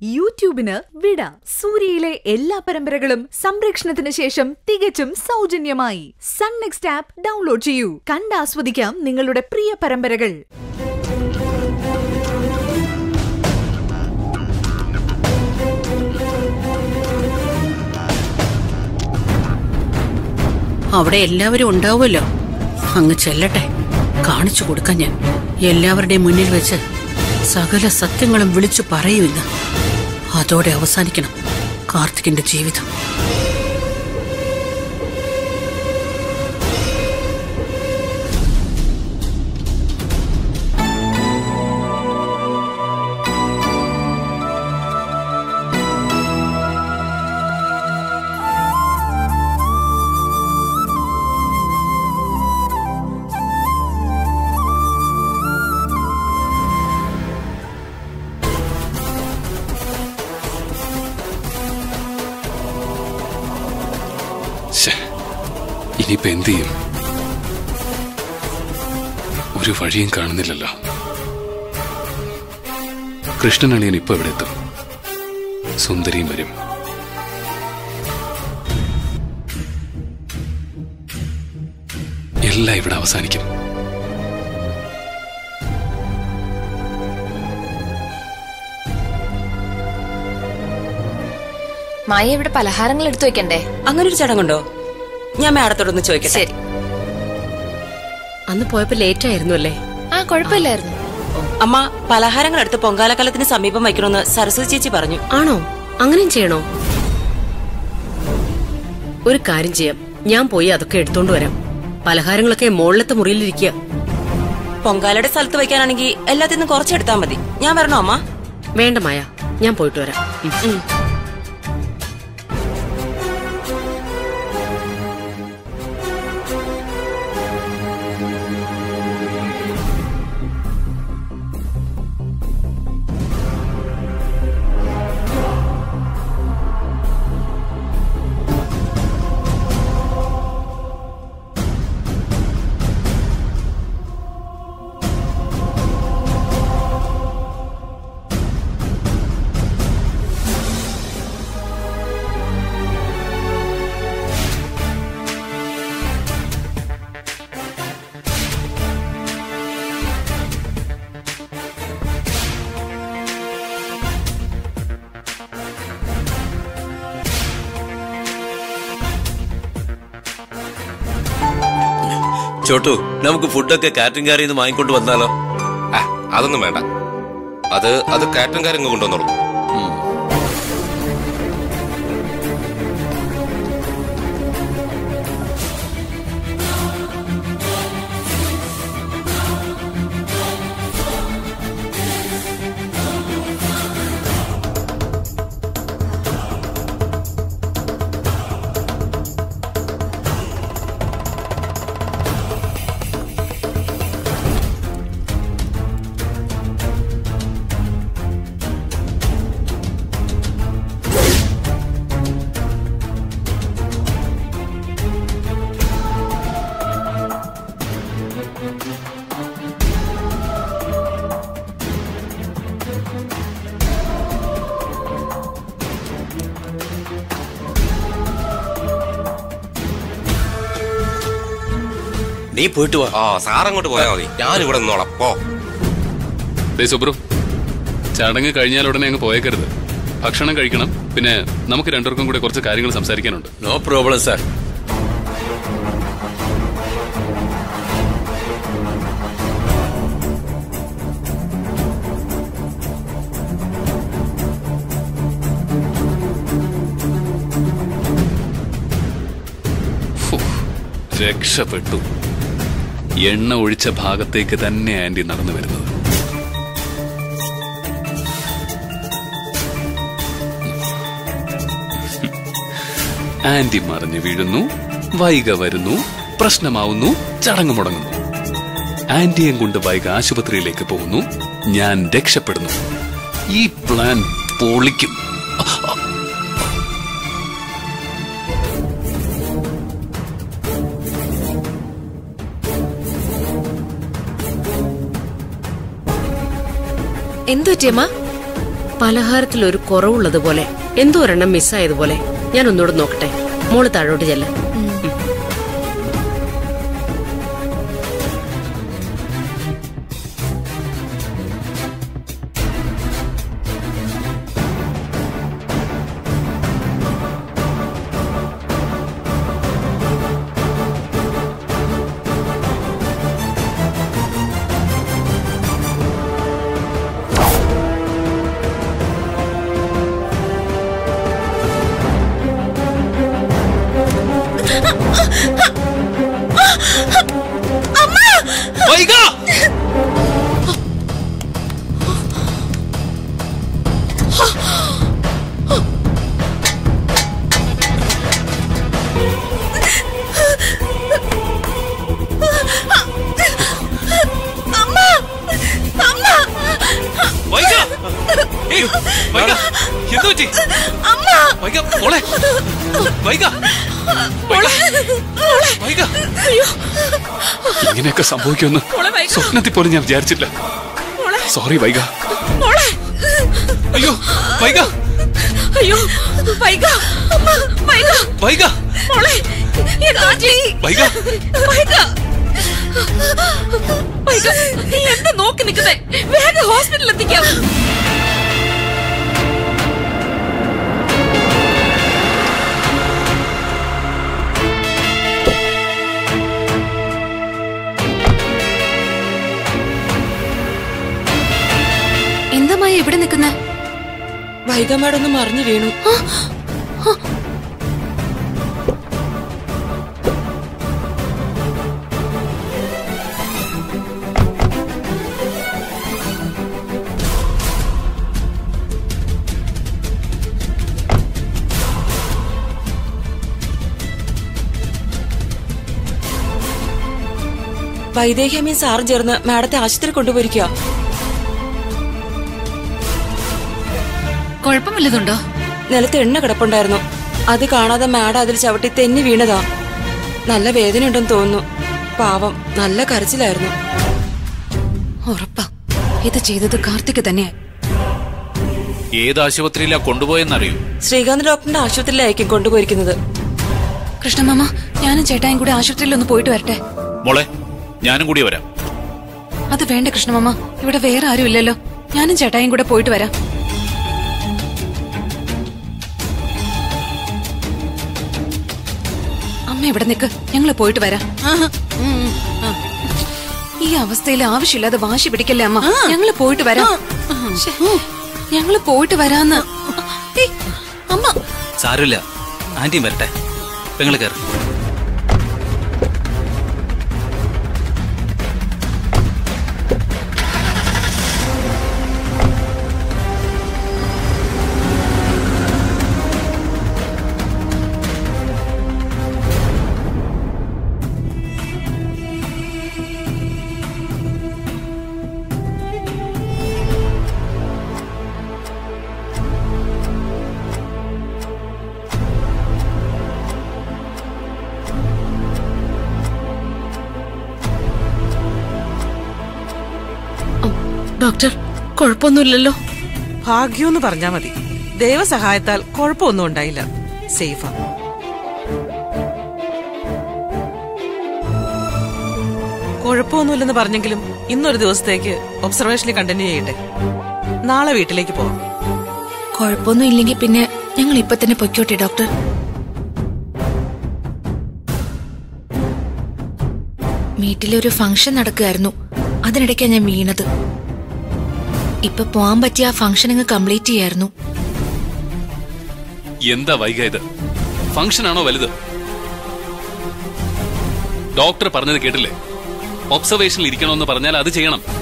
യൂട്യൂബിന് വിട സൂര്യയിലെ എല്ലാ പരമ്പരകളും സംരക്ഷണത്തിന് ശേഷം തികച്ചും സൗജന്യമായി സൺ നെക്സ്റ്റ് ആപ്പ് ഡൗൺലോഡ് ചെയ്യൂ കണ്ടാസ്വദിക്കാം നിങ്ങളുടെ പ്രിയ പരമ്പരകൾ അവിടെ എല്ലാവരും ഉണ്ടാവുമല്ലോ അങ്ങ് ചെല്ലട്ടെ കാണിച്ചു കൊടുക്കാൻ ഞാൻ എല്ലാവരുടെയും മുന്നിൽ വെച്ച് സകല സത്യങ്ങളും വിളിച്ചു പറയൂ ഇന്ന് അതോടെ അവസാനിക്കണം കാർത്തികിന്റെ ജീവിതം ശ്ശേ, ഇനിയിപ്പോ എന്ത് ചെയ്യും ഒരു വഴിയും കാണുന്നില്ലല്ലോ കൃഷ്ണനളിയൻ ഇപ്പൊ എവിടെ എത്തും സുന്ദരിയും വരും എല്ലാം ഇവിടെ അവസാനിക്കും മായ ഇവിടെ പലഹാരങ്ങൾ എടുത്തു വെക്കണ്ടേ അങ്ങനെ ഒരു ചടങ്ങുണ്ടോ ഞാൻ മാഡത്തോടൊന്ന് ചോദിക്കട്ടെ ശരി അന്ന് പോയപ്പോ ലേറ്റ് ആയിരുന്നു അല്ലേ ആ കുഴപ്പമില്ലായിരുന്നു അമ്മ പലഹാരങ്ങൾ എടുത്ത് പൊങ്കാലക്കാലത്തിന് സമീപം വയ്ക്കണമെന്ന് സരസ്വതി ചേച്ചി പറഞ്ഞു ആണോ അങ്ങനെയും ചെയ്യണോ ഒരു കാര്യം ചെയ്യാം ഞാൻ പോയി അതൊക്കെ എടുത്തോണ്ട് വരാം പലഹാരങ്ങളൊക്കെ മുകളിലത്തെ മുറിയിലിരിക്കുക പൊങ്കാലയുടെ സ്ഥലത്ത് വയ്ക്കാനാണെങ്കിൽ എല്ലാത്തിനും കുറച്ചെടുത്താൽ മതി ഞാൻ വരണോ അമ്മ വേണ്ട മായ ഞാൻ പോയിട്ട് വരാം ഉം. ഉം. ചോട്ടു നമുക്ക് ഫുഡൊക്കെ കാറ്ററിംഗ് കാരിൽ നിന്ന് വാങ്ങിക്കൊണ്ട് വന്നാലോ ആ, അതൊന്നും വേണ്ട അത് അത് കാറ്ററിംഗുകാരങ്ങ് കൊണ്ടുവന്നോളൂ നീ പോയിട്ട് വാ ആ സാറങ്ങോട്ട് പോയാൽ മതി ഞാൻ ഇവിടെ നിന്നോളാം പോ ദേ സുബ്രു ചടങ്ങ് കഴിഞ്ഞാൽ ഉടനെ അങ്ങ് പോയേക്കരുത് ഭക്ഷണം കഴിക്കണം പിന്നെ നമുക്ക് രണ്ടുപേർക്കും കൂടെ കുറച്ച് കാര്യങ്ങൾ സംസാരിക്കാനുണ്ട് നോ പ്രോബ്ലം സാർ ഫു, രക്ഷപ്പെട്ടു എണ്ണ ഒഴിച്ച ഭാഗത്തേക്ക് തന്നെ ആന്റി നടന്നു വരുന്നത് ആന്റി മറിഞ്ഞു വീഴുന്നു വൈക വരുന്നു പ്രശ്നമാവുന്നു ചടങ്ങ് മുടങ്ങുന്നു ആന്റിയും കൊണ്ട് വൈക ആശുപത്രിയിലേക്ക് പോകുന്നു ഞാൻ രക്ഷപ്പെടുന്നു ഈ പ്ലാൻ പൊളിക്കും എന്തു പറ്റിയമ്മ പലഹാരത്തിൽ ഒരു കുറവുള്ളതുപോലെ എന്തോ ഒരെണ്ണം മിസ്സായതുപോലെ ഞാൻ ഒന്നുകൂടെ നോക്കട്ടെ മോള് താഴോട്ട് ചെല്ല വൈക വൈക ഏയ്, വൈക എന്ത് പറ്റി വൈക മോളെ വൈക വൈക വൈക ഇങ്ങനെയൊക്കെ സംഭവിക്കുമെന്ന് സ്വപ്നത്തിൽ പോലും ഞാൻ വിചാരിച്ചില്ല സോറി വൈക അയ്യോ വൈക അയ്യോ വൈക വൈക വൈക മോളെ എന്താ പറ്റി? വൈക വൈക വൈക നീ എന്താ നോക്കി നിൽക്കുന്നേ വേഗം ഹോസ്പിറ്റലിൽ എത്തിക്കാം എന്താ മായ ഇവിടെ നിൽക്കുന്നേ വൈക മാഡം ഒന്ന് മറിഞ്ഞു വീണു വൈദേഹ്യമേ സാറും ചേർന്ന് മാഡത്തെ ആശുപത്രി കൊണ്ടുപോയിരിക്കുക കുഴപ്പമില്ലതുണ്ടോ നിലത്ത് എണ്ണ കിടപ്പുണ്ടായിരുന്നു അത് കാണാതെ മാഡം അതിൽ ചവിട്ടി തെന്നി വീണതാ നല്ല വേദനയുണ്ടെന്ന് തോന്നുന്നു പാവം നല്ല കരച്ചിലായിരുന്നു ഉറപ്പാ ഇത് ചെയ്തത് കാർത്തിക് തന്നെ ഏത് ആശുപത്രിയിലാ കൊണ്ടുപോയെന്നറിയൂ ശ്രീകാന്ത് ഡോക്ടറിന്റെ ആശുപത്രിയിലായിരിക്കും കൊണ്ടുപോയിരിക്കുന്നത് കൃഷ്ണമാമ ഞാനും ചേട്ടായും കൂടി ആശുപത്രിയിൽ ഒന്ന് പോയിട്ട് വരട്ടെ മോളെ ഞാനും കൂടി വരാം അത് വേണ്ട കൃഷ്ണമാമ ഇവിടെ വേറെ ആരും ഇല്ലല്ലോ ഞാനും ചേട്ടായും കൂടെ പോയിട്ട് വരാം അമ്മ ഇവിടെ നിക്ക് ഞങ്ങള് പോയിട്ട് വരാം ഈ അവസ്ഥയിൽ ആവശ്യമില്ലാതെ വാശി പിടിക്കല്ലേ അമ്മ ഞങ്ങള് പോയിട്ട് വരാം ശ്ശെ, ഞങ്ങള് പോയിട്ട് വരാന്ന് ഏയ്, അമ്മ സാരമില്ല ആന്റിയും വരട്ടെ പെങ്ങള് കയറി ഡോക്ടർ കുഴപ്പമൊന്നുമില്ലല്ലോ ഭാഗ്യമെന്ന് പറഞ്ഞാ മതി ദൈവസഹായത്താൽ കുഴപ്പമൊന്നും ഉണ്ടായില്ല സേഫാ കുഴപ്പമൊന്നുമില്ലെന്ന് പറഞ്ഞെങ്കിലും ഇന്നൊരു ദിവസത്തേക്ക് ഒബ്സർവേഷനിൽ കണ്ടിന്യൂ ചെയ്യട്ടെ നാളെ വീട്ടിലേക്ക് പോവാം കുഴപ്പമൊന്നും ഇല്ലെങ്കിൽ പിന്നെ ഞങ്ങൾ ഇപ്പൊ തന്നെ പൊയ്ക്കോട്ടെ ഡോക്ടർ വീട്ടിലൊരു ഫംഗ്ഷൻ നടക്കുകയായിരുന്നു അതിനിടയ്ക്കാണ് ഞാൻ വീണത് ഇപ്പൊ പോവാൻ പറ്റിയ ആ ഫംഗ്ഷൻ അങ്ങ് കംപ്ലീറ്റ് ചെയ്യായിരുന്നു എന്താ വൈക ഇത് ഫംഗ്ഷൻ ആണോ വലുത് ഡോക്ടർ പറഞ്ഞത് കേട്ടില്ലേ ഒബ്സർവേഷനിൽ ഇരിക്കണമെന്ന് പറഞ്ഞാൽ അത് ചെയ്യണം